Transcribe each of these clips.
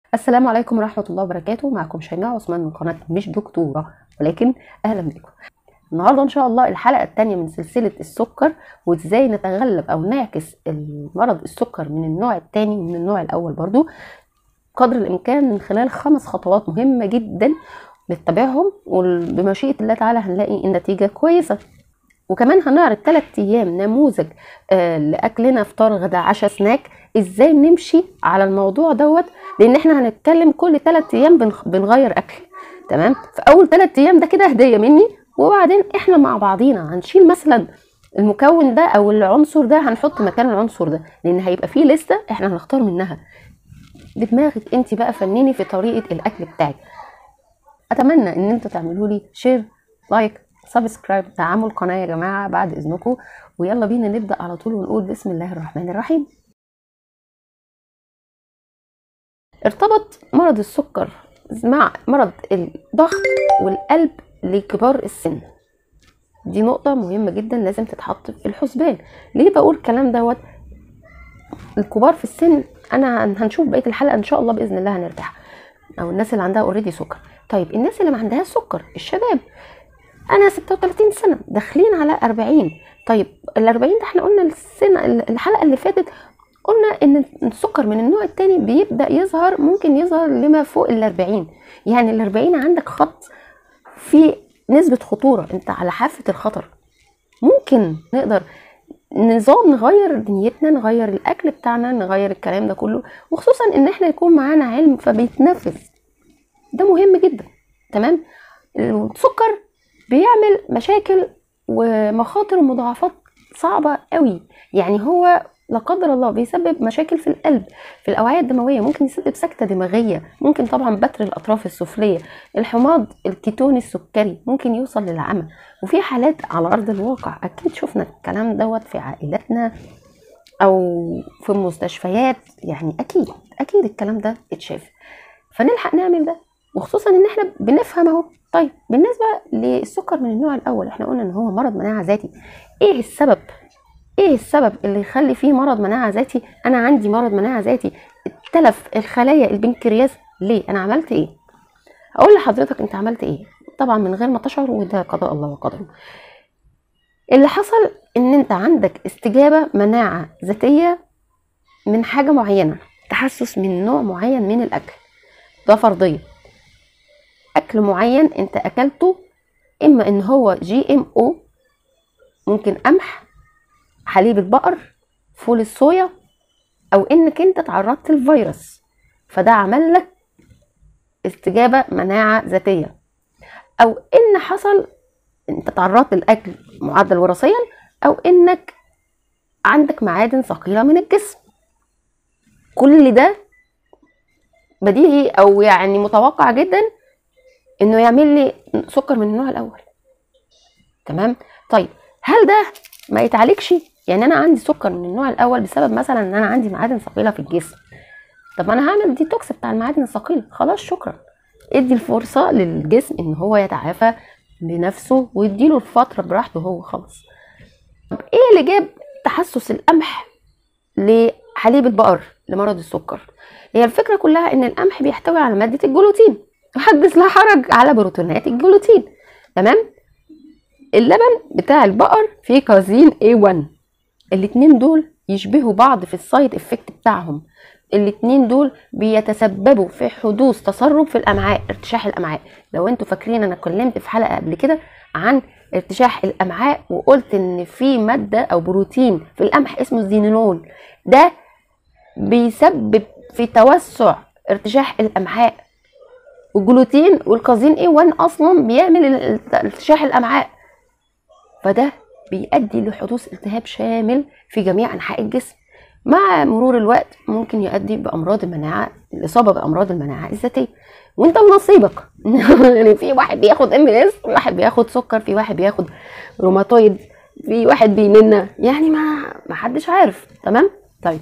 السلام عليكم ورحمة الله وبركاته معكم شيماء عثمان من قناة مش دكتورة ولكن أهلا بكم النهاردة إن شاء الله الحلقة الثانية من سلسلة السكر وإزاي نتغلب أو نعكس المرض السكر من النوع الثاني من النوع الأول برضو قدر الإمكان من خلال خمس خطوات مهمة جدا نتبعهم وبمشيئة الله تعالى هنلاقي النتيجة كويسة وكمان هنعرض ثلاث ايام نموذج آه لاكلنا فطار غدا عشاء سناك ازاي نمشي على الموضوع دوت لان احنا هنتكلم كل ثلاث ايام بنخ- بنغير اكل تمام فاول ثلاث ايام ده كده هديه مني وبعدين احنا مع بعضينا هنشيل مثلا المكون ده او العنصر ده هنحط مكان العنصر ده لان هيبقى فيه لسته احنا هنختار منها بدماغك انت بقى فنيني في طريقه الاكل بتاعك اتمنى ان انتوا تعملوا لي شير لايك سبسكرايب دعموا القناه يا جماعه بعد اذنكم ويلا بينا نبدا على طول ونقول بسم الله الرحمن الرحيم ارتبط مرض السكر مع مرض الضغط والقلب لكبار السن دي نقطة مهمة جدا لازم تتحط في الحسبان ليه بقول الكلام دوت الكبار في السن انا هنشوف بقية الحلقة ان شاء الله بإذن الله هنرتاح او الناس اللي عندها اوريدي سكر طيب الناس اللي ما عندهاش سكر الشباب انا 36 سنه داخلين على 40 طيب ال 40 ده احنا قلنا السنه الحلقه اللي فاتت قلنا ان السكر من النوع الثاني بيبدا يظهر ممكن يظهر لما فوق ال 40 يعني ال 40 عندك خط في نسبه خطوره انت على حافه الخطر ممكن نقدر نظام نغير دنيتنا نغير الاكل بتاعنا نغير الكلام ده كله وخصوصا ان احنا يكون معانا علم فبيتنفذ ده مهم جدا تمام السكر بيعمل مشاكل ومخاطر ومضاعفات صعبة قوي يعني هو لا قدر الله بيسبب مشاكل في القلب في الأوعية الدموية ممكن يسبب سكتة دماغية ممكن طبعا بتر الأطراف السفلية الحماض الكيتوني السكري ممكن يوصل للعمى وفي حالات على أرض الواقع أكيد شفنا الكلام دوت في عائلاتنا أو في المستشفيات يعني أكيد أكيد الكلام ده اتشاف فنلحق نعمل ده وخصوصا ان احنا بنفهم اهو طيب بالنسبه للسكر من النوع الاول احنا قلنا ان هو مرض مناعه ذاتي ايه السبب ايه السبب اللي يخلي فيه مرض مناعه ذاتي انا عندي مرض مناعه ذاتي اتلف الخلايا البنكرياس ليه انا عملت ايه اقول لحضرتك انت عملت ايه طبعا من غير ما تشعر وده قضاء الله وقدره اللي حصل ان انت عندك استجابه مناعه ذاتيه من حاجه معينه تحسس من نوع معين من الاكل ده فرضيه اكل معين انت اكلته اما ان هو جي ام او ممكن قمح حليب البقر فول الصويا او انك انت تعرضت للفيروس فده عمل لك استجابه مناعه ذاتيه او ان حصل انت تعرضت للاكل معدل وراثيا او انك عندك معادن ثقيله من الجسم كل ده بديهي او يعني متوقع جدا انه يعمل لي سكر من النوع الاول تمام طيب هل ده ما يتعالجش يعني انا عندي سكر من النوع الاول بسبب مثلا ان انا عندي معادن ثقيله في الجسم طب انا هعمل ديتوكس بتاع المعادن الثقيله خلاص شكرا ادي الفرصه للجسم ان هو يتعافى بنفسه ويديله الفتره براحته هو خلاص طب ايه اللي جاب تحسس القمح لحليب البقر لمرض السكر هي الفكره كلها ان القمح بيحتوي على ماده الجلوتين وحدث لا حرج على بروتينات الجلوتين تمام اللبن بتاع البقر فيه كازين A1 الاتنين دول يشبهوا بعض في السايد افكت بتاعهم الاتنين دول بيتسببوا في حدوث تسرب في الامعاء ارتشاح الامعاء لو انتوا فاكرين انا اتكلمت في حلقه قبل كده عن ارتشاح الامعاء وقلت ان في ماده او بروتين في القمح اسمه الزينولول ده بيسبب في توسع ارتشاح الامعاء والجلوتين والكازين اي 1 اصلا بيعمل ال- ارتشاح الامعاء فده بيؤدي لحدوث التهاب شامل في جميع انحاء الجسم مع مرور الوقت ممكن يؤدي بامراض المناعه الاصابه بامراض المناعه الذاتيه وانت ونصيبك يعني في واحد بياخد ام اس في واحد بياخد سكر في واحد بياخد روماتويد في واحد بيننا يعني ما ما حدش عارف تمام طيب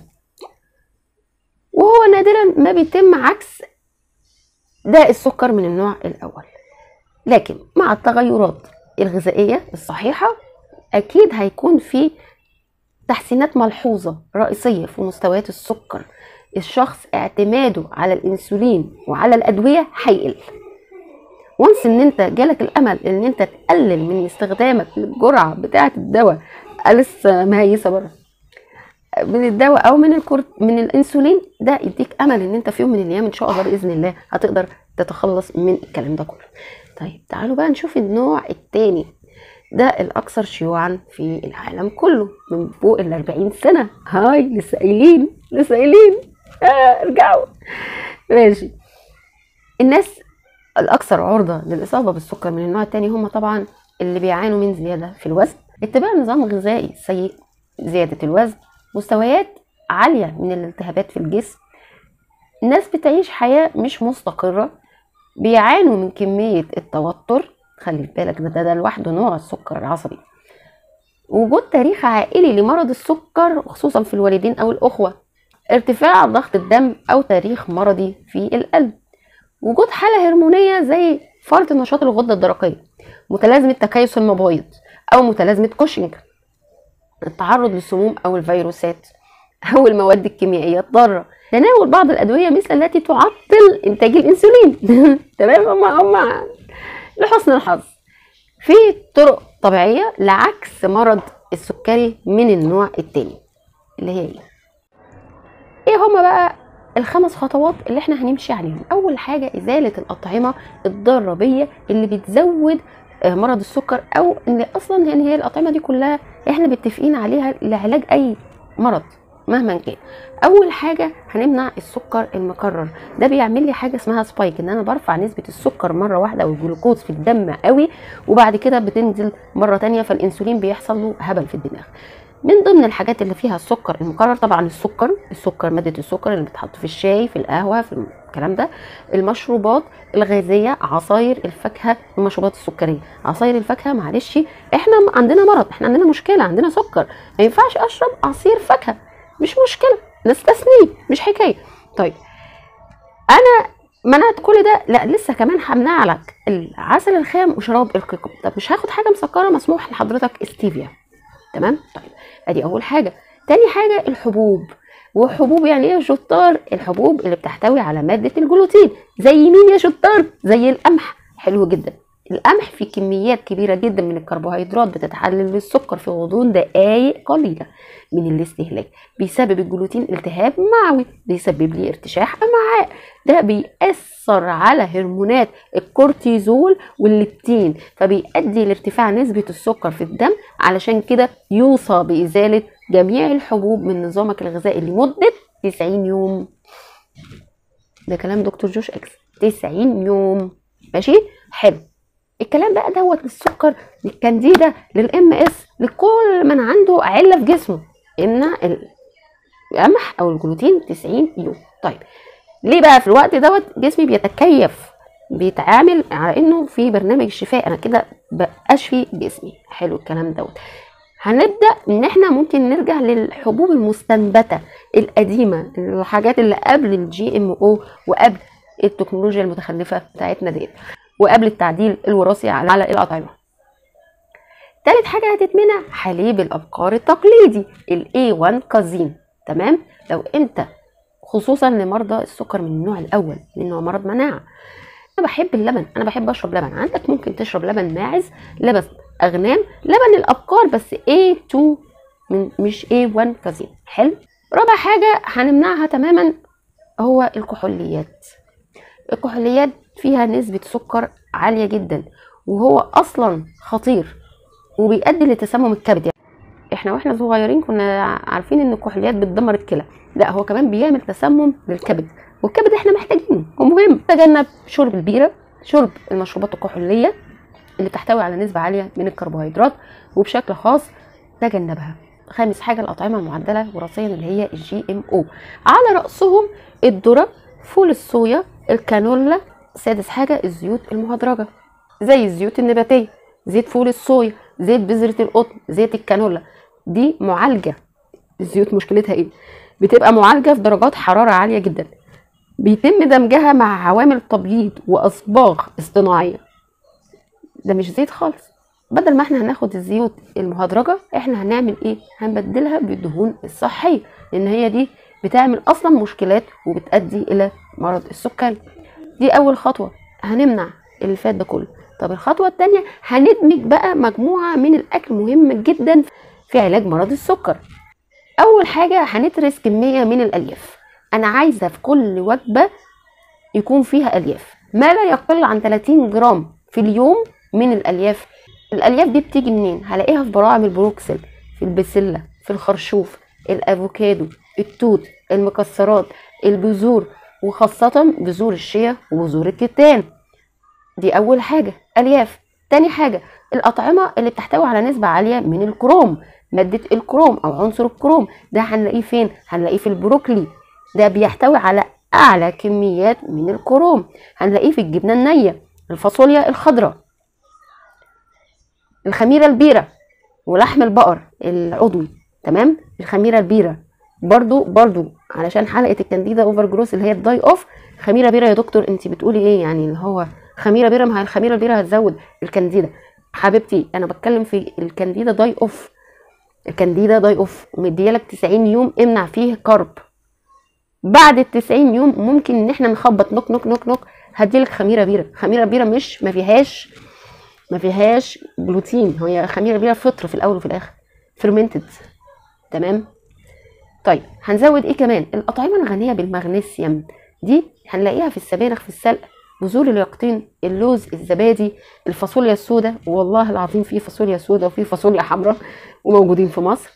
وهو نادرا ما بيتم عكس ده السكر من النوع الاول لكن مع التغيرات الغذائيه الصحيحه اكيد هيكون في تحسينات ملحوظه رئيسيه في مستويات السكر الشخص اعتماده على الانسولين وعلى الادويه هيقل وانس ان انت جالك الامل ان انت تقلل من استخدامك للجرعه بتاعه الدواء لسه مهيسه بره من الدواء او من الكورت من الانسولين ده يديك امل ان انت في يوم من الايام ان شاء الله باذن الله هتقدر تتخلص من الكلام ده كله طيب تعالوا بقى نشوف النوع التاني ده الاكثر شيوعا في العالم كله من فوق ال 40 سنه هاي لسه قايلين لسه قايلين آه ارجعوا ماشي الناس الاكثر عرضه للاصابه بالسكر من النوع التاني هم طبعا اللي بيعانوا من زياده في الوزن اتباع نظام غذائي سيء زياده الوزن مستويات عاليه من الالتهابات في الجسم الناس بتعيش حياه مش مستقره بيعانوا من كميه التوتر خلي بالك ده, ده, ده لوحده نوع السكر العصبي وجود تاريخ عائلي لمرض السكر خصوصا في الوالدين او الاخوه ارتفاع ضغط الدم او تاريخ مرضي في القلب وجود حاله هرمونيه زي فرط نشاط الغده الدرقيه متلازمه تكيس المبايض او متلازمه كوشنج التعرض للسموم او الفيروسات او المواد الكيميائيه الضاره تناول بعض الادويه مثل التي تعطل انتاج الانسولين تمام هم هم لحسن الحظ في طرق طبيعيه لعكس مرض السكري من النوع التاني اللي هي ايه ايه هما بقى الخمس خطوات اللي احنا هنمشي عليهم اول حاجه ازاله الاطعمه الضاره بيا اللي بتزود مرض السكر او ان اصلا يعني هي الاطعمه دي كلها احنا متفقين عليها لعلاج اي مرض مهما كان اول حاجه هنمنع السكر المكرر ده بيعمل لي حاجه اسمها سبايك ان انا برفع نسبه السكر مره واحده والجلوكوز في الدم قوي وبعد كده بتنزل مره تانية فالانسولين بيحصل له هبل في الدماغ من ضمن الحاجات اللي فيها السكر المكرر طبعا السكر السكر ماده السكر اللي بتحط في الشاي في القهوه في الكلام ده المشروبات الغازيه عصاير الفاكهه المشروبات السكريه عصاير الفاكهه معلش احنا عندنا مرض احنا عندنا مشكله عندنا سكر ما ينفعش اشرب عصير فاكهه مش مشكله نستثنيه مش حكايه طيب انا منعت كل ده لا لسه كمان همنع لك العسل الخام وشراب الكيكو طب مش هاخد حاجه مسكره مسموح لحضرتك استيفيا تمام طيب ادي اول حاجه تاني حاجه الحبوب وحبوب يعني ايه يا شطار الحبوب اللي بتحتوي على ماده الجلوتين زي مين يا شطار زي القمح حلو جدا القمح فيه كميات كبيرة جدا من الكربوهيدرات بتتحلل للسكر في غضون دقايق قليلة من الاستهلاك بيسبب الجلوتين التهاب معوي بيسبب لي ارتشاح امعاء ده بيأثر على هرمونات الكورتيزول والليبتين فبيؤدي لارتفاع نسبة السكر في الدم علشان كده يوصى بإزالة جميع الحبوب من نظامك الغذائي لمدة 90 يوم ده كلام دكتور جوش اكس 90 يوم ماشي حلو الكلام بقى دوت للسكر للكانديدا للام اس لكل من عنده عله في جسمه يمنع القمح او الجلوتين 90 يوم طيب ليه بقى في الوقت دوت جسمي بيتكيف بيتعامل على انه في برنامج الشفاء انا كده باشفي جسمي حلو الكلام دوت هنبدا ان احنا ممكن نرجع للحبوب المستنبته القديمه الحاجات اللي قبل الجي ام او وقبل التكنولوجيا المتخلفه بتاعتنا ديت وقبل التعديل الوراثي على الأطعمة تالت حاجة هتتمنع حليب الأبقار التقليدي ال A1 كازين تمام لو انت خصوصا لمرضى السكر من النوع الأول لأنه مرض مناعة أنا بحب اللبن أنا بحب أشرب لبن عندك ممكن تشرب لبن ماعز لبن أغنام لبن الأبقار بس A2 من مش A1 كازين حلو رابع حاجة هنمنعها تماما هو الكحوليات الكحوليات فيها نسبة سكر عالية جدا وهو أصلا خطير وبيؤدي لتسمم الكبد يعني احنا واحنا صغيرين كنا عارفين ان الكحوليات بتدمر الكلى لا هو كمان بيعمل تسمم للكبد والكبد احنا محتاجينه ومهم تجنب شرب البيرة شرب المشروبات الكحولية اللي بتحتوي على نسبة عالية من الكربوهيدرات وبشكل خاص تجنبها خامس حاجة الأطعمة المعدلة وراثيا اللي هي الجي ام او على رأسهم الذرة فول الصويا الكانولا سادس حاجة الزيوت المهدرجة زي الزيوت النباتية زيت فول الصويا زيت بذرة القطن زيت الكانولا دي معالجة الزيوت مشكلتها ايه بتبقى معالجة في درجات حرارة عالية جدا بيتم دمجها مع عوامل تبييض وأصباغ اصطناعية ده مش زيت خالص بدل ما احنا هناخد الزيوت المهدرجة احنا هنعمل ايه هنبدلها بالدهون الصحية لان هي دي بتعمل اصلا مشكلات وبتؤدي الى مرض السكري دي اول خطوه هنمنع اللي فات ده كله طب الخطوه الثانيه هندمج بقى مجموعه من الاكل مهم جدا في علاج مرض السكر اول حاجه هندرس كميه من الالياف انا عايزه في كل وجبه يكون فيها الياف ما لا يقل عن 30 جرام في اليوم من الالياف الالياف دي بتيجي منين هلاقيها في براعم البروكسل في البسله في الخرشوف الافوكادو التوت المكسرات البذور وخاصة بذور الشيا وبذور الكتان دي أول حاجة ألياف تاني حاجة الأطعمة اللي بتحتوي على نسبة عالية من الكروم مادة الكروم أو عنصر الكروم ده هنلاقيه فين؟ هنلاقيه في البروكلي ده بيحتوي على أعلى كميات من الكروم هنلاقيه في الجبنة النية الفاصوليا الخضراء الخميرة البيرة ولحم البقر العضوي تمام الخميرة البيرة برضو برضو علشان حلقة الكانديدا اوفر جروس اللي هي الداي اوف خميرة بيرة يا دكتور انت بتقولي ايه يعني اللي هو خميرة بيرة ما هي الخميرة البيرة هتزود الكانديدا حبيبتي انا بتكلم في الكانديدا داي اوف الكانديدا داي اوف ومديالك 90 يوم امنع فيه كرب بعد ال 90 يوم ممكن ان احنا نخبط نوك نوك نوك نوك هديلك خميره بيره خميره بيره مش ما فيهاش ما فيهاش جلوتين هي خميره بيره فطر في الاول وفي الاخر فيرمنتد تمام طيب هنزود ايه كمان الاطعمه الغنيه بالمغنيسيوم دي هنلاقيها في السبانخ في السلق بذور اليقطين اللوز الزبادي الفاصوليا السوداء والله العظيم في فاصوليا سوداء وفي فاصوليا حمراء وموجودين في مصر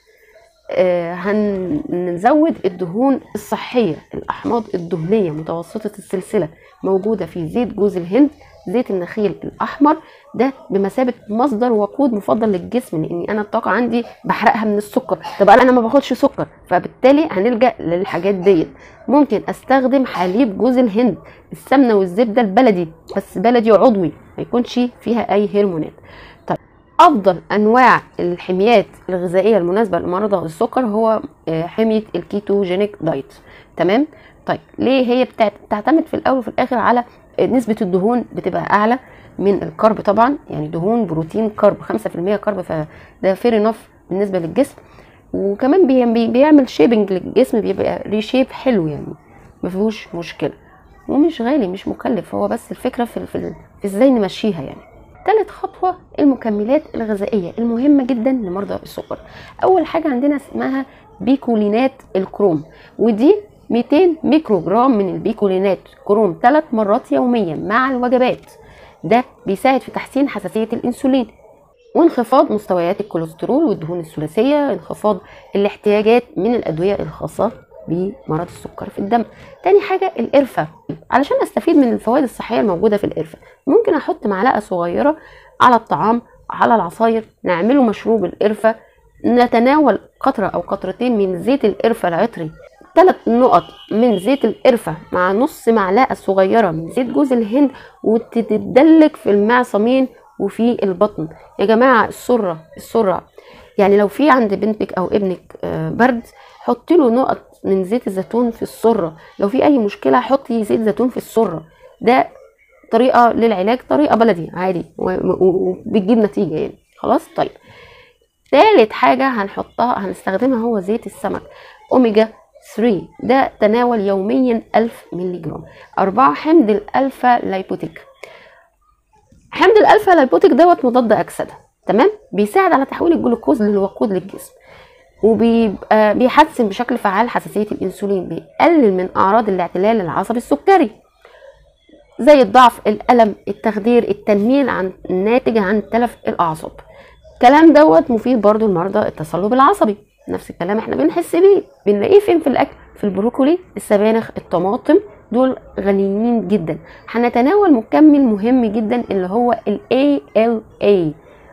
آه هنزود الدهون الصحيه الاحماض الدهنيه متوسطه السلسله موجوده في زيت جوز الهند زيت النخيل الاحمر ده بمثابه مصدر وقود مفضل للجسم لاني انا الطاقه عندي بحرقها من السكر طب انا ما باخدش سكر فبالتالي هنلجا للحاجات ديت ممكن استخدم حليب جوز الهند السمنه والزبده البلدي بس بلدي عضوي ما يكونش فيها اي هرمونات طيب افضل انواع الحميات الغذائيه المناسبه لمرضى السكر هو حميه الكيتوجينيك دايت تمام طيب ليه هي بتعتمد في الاول وفي الاخر على نسبة الدهون بتبقى أعلى من الكرب طبعا يعني دهون بروتين كرب 5% كرب فده فير انف بالنسبة للجسم وكمان بيعمل شيبنج للجسم بيبقى ريشيب حلو يعني ما فيهوش مشكلة ومش غالي مش مكلف هو بس الفكرة في, في, في ازاي نمشيها يعني تالت خطوة المكملات الغذائية المهمة جدا لمرضى السكر أول حاجة عندنا اسمها بيكولينات الكروم ودي 200 ميكرو جرام من البيكولينات كروم ثلاث مرات يوميا مع الوجبات ده بيساعد في تحسين حساسية الأنسولين وانخفاض مستويات الكوليسترول والدهون الثلاثية انخفاض الاحتياجات من الأدوية الخاصة بمرض السكر في الدم تاني حاجة القرفة علشان أستفيد من الفوائد الصحية الموجودة في القرفة ممكن أحط معلقة صغيرة على الطعام على العصاير نعمله مشروب القرفة نتناول قطرة أو قطرتين من زيت القرفة العطري ثلاث نقط من زيت القرفة مع نص معلقة صغيرة من زيت جوز الهند وتتدلك في المعصمين وفي البطن يا جماعة السرة السرة يعني لو في عند بنتك أو ابنك برد حطي له نقط من زيت الزيتون في السرة لو في أي مشكلة حطي زيت زيتون في السرة ده طريقة للعلاج طريقة بلدي عادي وبتجيب نتيجة يعني خلاص طيب تالت حاجة هنحطها هنستخدمها هو زيت السمك أوميجا 3 ده تناول يوميا 1000 مللي جرام أربعة حمض الألفا لايبوتيك حمض الألفا لايبوتيك دوت مضاد أكسدة تمام بيساعد على تحويل الجلوكوز للوقود للجسم وبيبقى بيحسن بشكل فعال حساسية الأنسولين بيقلل من أعراض الاعتلال العصبي السكري زي الضعف الألم التخدير التنميل عن الناتج عن تلف الأعصاب الكلام دوت مفيد برضو لمرضى التصلب العصبي نفس الكلام احنا بنحس بيه بنلاقيه فين في الاكل في البروكولي السبانخ الطماطم دول غنيين جدا هنتناول مكمل مهم جدا اللي هو ال ALA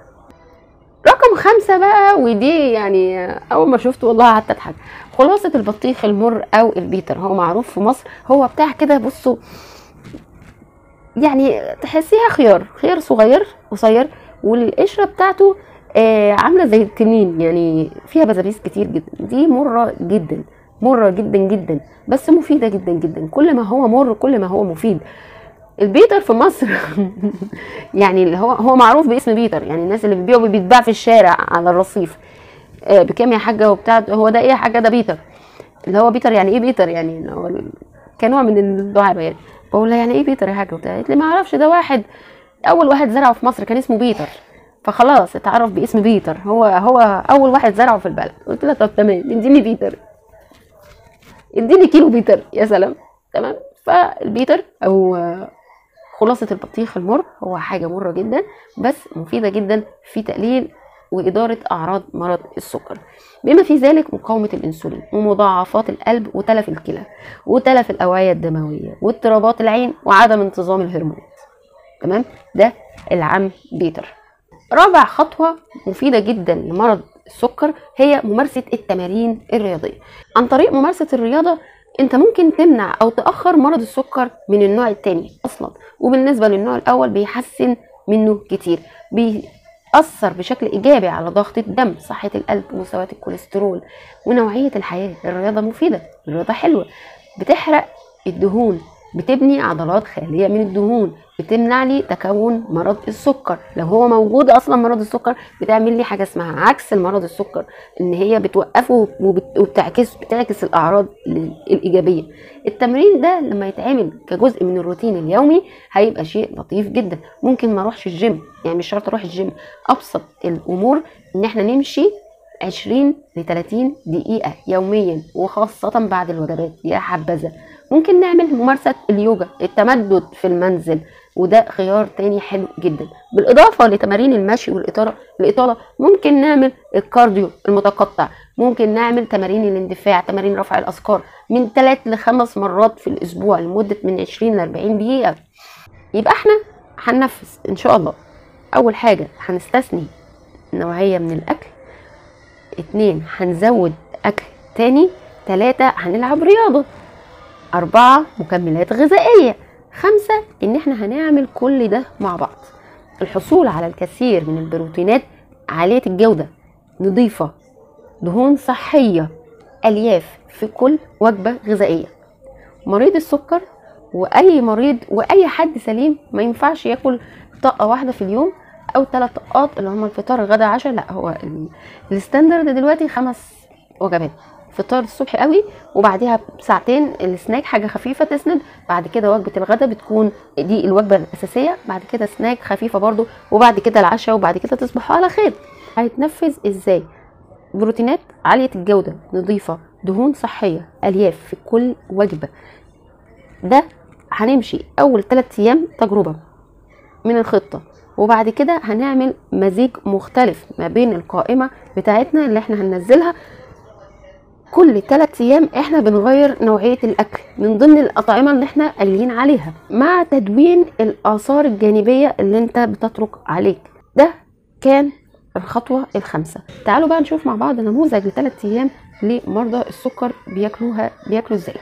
رقم خمسة بقى ودي يعني أول ما شفته والله قعدت أضحك خلاصة البطيخ المر أو البيتر هو معروف في مصر هو بتاع كده بصوا يعني تحسيها خيار خيار صغير قصير والقشرة بتاعته آه عامله زي التنين يعني فيها بزابيس كتير جدا دي مره جدا مره جدا جدا بس مفيده جدا جدا كل ما هو مر كل ما هو مفيد البيتر في مصر يعني اللي هو هو معروف باسم بيتر يعني الناس اللي بتبيعه بيتباع في الشارع على الرصيف آه بكام يا حاجه وبتاع هو ده ايه يا حاجه ده بيتر اللي هو بيتر يعني ايه بيتر يعني إن هو ال- كنوع من الدعابه يعني بقول لها يعني ايه بيتر يا حاجه وبتاع قالت لي ما اعرفش ده واحد اول واحد زرعه في مصر كان اسمه بيتر فخلاص اتعرف باسم بيتر هو هو اول واحد زرعه في البلد قلت لها طب تمام اديني بيتر اديني كيلو بيتر يا سلام تمام فالبيتر او آه، خلاصة البطيخ المر هو حاجة مرة جدا بس مفيدة جدا في تقليل وإدارة أعراض مرض السكر بما في ذلك مقاومة الأنسولين ومضاعفات القلب وتلف الكلى وتلف الأوعية الدموية واضطرابات العين وعدم انتظام الهرمونات تمام ده العم بيتر رابع خطوة مفيدة جدا لمرض السكر هي ممارسة التمارين الرياضية عن طريق ممارسة الرياضة انت ممكن تمنع او تأخر مرض السكر من النوع التاني اصلا وبالنسبة للنوع الاول بيحسن منه كتير بيأثر بشكل ايجابي على ضغط الدم صحة القلب مستويات الكوليسترول ونوعية الحياة الرياضة مفيدة الرياضة حلوة بتحرق الدهون بتبني عضلات خالية من الدهون بتمنع لي تكون مرض السكر لو هو موجود اصلا مرض السكر بتعمل لي حاجه اسمها عكس المرض السكر ان هي بتوقفه وبت- وبتعكس بتعكس الاعراض ال- الايجابيه التمرين ده لما يتعمل كجزء من الروتين اليومي هيبقى شيء لطيف جدا ممكن ما اروحش الجيم يعني مش شرط اروح الجيم ابسط الامور ان احنا نمشي 20 ل 30 دقيقة يوميا وخاصة بعد الوجبات يا حبذا ممكن نعمل ممارسة اليوجا التمدد في المنزل وده خيار تاني حلو جدا بالإضافة لتمارين المشي والإطالة الإطالة ممكن نعمل الكارديو المتقطع ممكن نعمل تمارين الاندفاع تمارين رفع الأثقال من 3 ل 5 مرات في الأسبوع لمدة من 20 ل 40 دقيقة يبقى احنا هننفذ إن شاء الله أول حاجة هنستثني نوعية من الأكل اتنين هنزود أكل تاني تلاتة هنلعب رياضة أربعة مكملات غذائية خمسة إن إحنا هنعمل كل ده مع بعض الحصول على الكثير من البروتينات عالية الجودة نظيفة دهون صحية ألياف في كل وجبة غذائية مريض السكر وأي مريض وأي حد سليم ما ينفعش ياكل طاقة واحدة في اليوم أو ثلاث طاقات اللي هما الفطار الغدا عشاء لا هو ال- الستاندرد دلوقتي خمس وجبات فطار الصبح قوي وبعديها بساعتين السناك حاجه خفيفه تسند بعد كده وجبه الغداء بتكون دي الوجبه الاساسيه بعد كده سناك خفيفه برضو وبعد كده العشاء وبعد كده تصبحوا على خير هيتنفذ ازاي بروتينات عاليه الجوده نظيفه دهون صحيه الياف في كل وجبه ده هنمشي اول 3 ايام تجربه من الخطه وبعد كده هنعمل مزيج مختلف ما بين القائمه بتاعتنا اللي احنا هننزلها كل ثلاث ايام احنا بنغير نوعيه الاكل من ضمن الاطعمه اللي احنا قايلين عليها مع تدوين الاثار الجانبيه اللي انت بتترك عليك ده كان الخطوه الخامسه تعالوا بقى نشوف مع بعض نموذج لثلاث ايام لمرضى السكر بياكلوها بياكلوا ازاي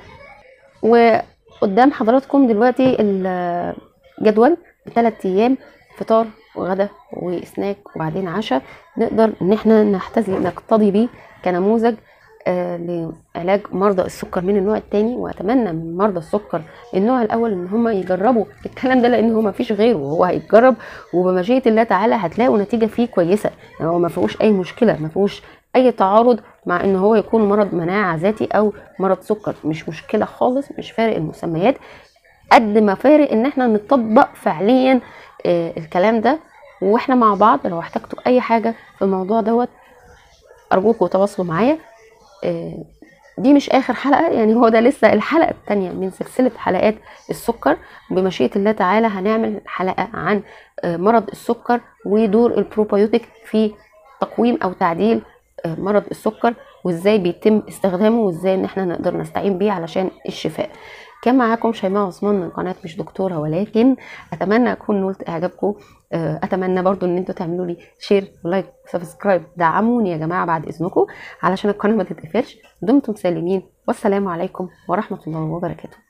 وقدام حضراتكم دلوقتي الجدول بثلاث ايام فطار وغدا وسناك وبعدين عشاء نقدر ان احنا نحتذي نقتضي بيه كنموذج آه، لعلاج مرضى السكر من النوع الثاني واتمنى من مرضى السكر النوع الاول ان هم يجربوا الكلام ده لان هو ما فيش غيره وهو هيتجرب وبمشيئه الله تعالى هتلاقوا نتيجه فيه كويسه يعني هو ما فيهوش اي مشكله ما فيهوش اي تعارض مع ان هو يكون مرض مناعه ذاتي او مرض سكر مش مشكله خالص مش فارق المسميات قد ما فارق ان احنا نطبق فعليا آه، الكلام ده واحنا مع بعض لو احتجتوا اي حاجه في الموضوع دوت ارجوكم تواصلوا معايا آه، دي مش اخر حلقه يعني هو ده لسه الحلقه الثانيه من سلسله حلقات السكر بمشيئه الله تعالى هنعمل حلقه عن آه، مرض السكر ودور البروبيوتيك في تقويم او تعديل آه، مرض السكر وازاي بيتم استخدامه وازاي ان احنا نقدر نستعين بيه علشان الشفاء كان معاكم شيماء عثمان من قناه مش دكتوره ولكن اتمنى اكون نلت اعجابكم آه، اتمنى برضو ان انتوا تعملوا لي شير ولايك وسبسكرايب دعموني يا جماعه بعد اذنكم علشان القناه ما تتقفلش دمتم سالمين والسلام عليكم ورحمه الله وبركاته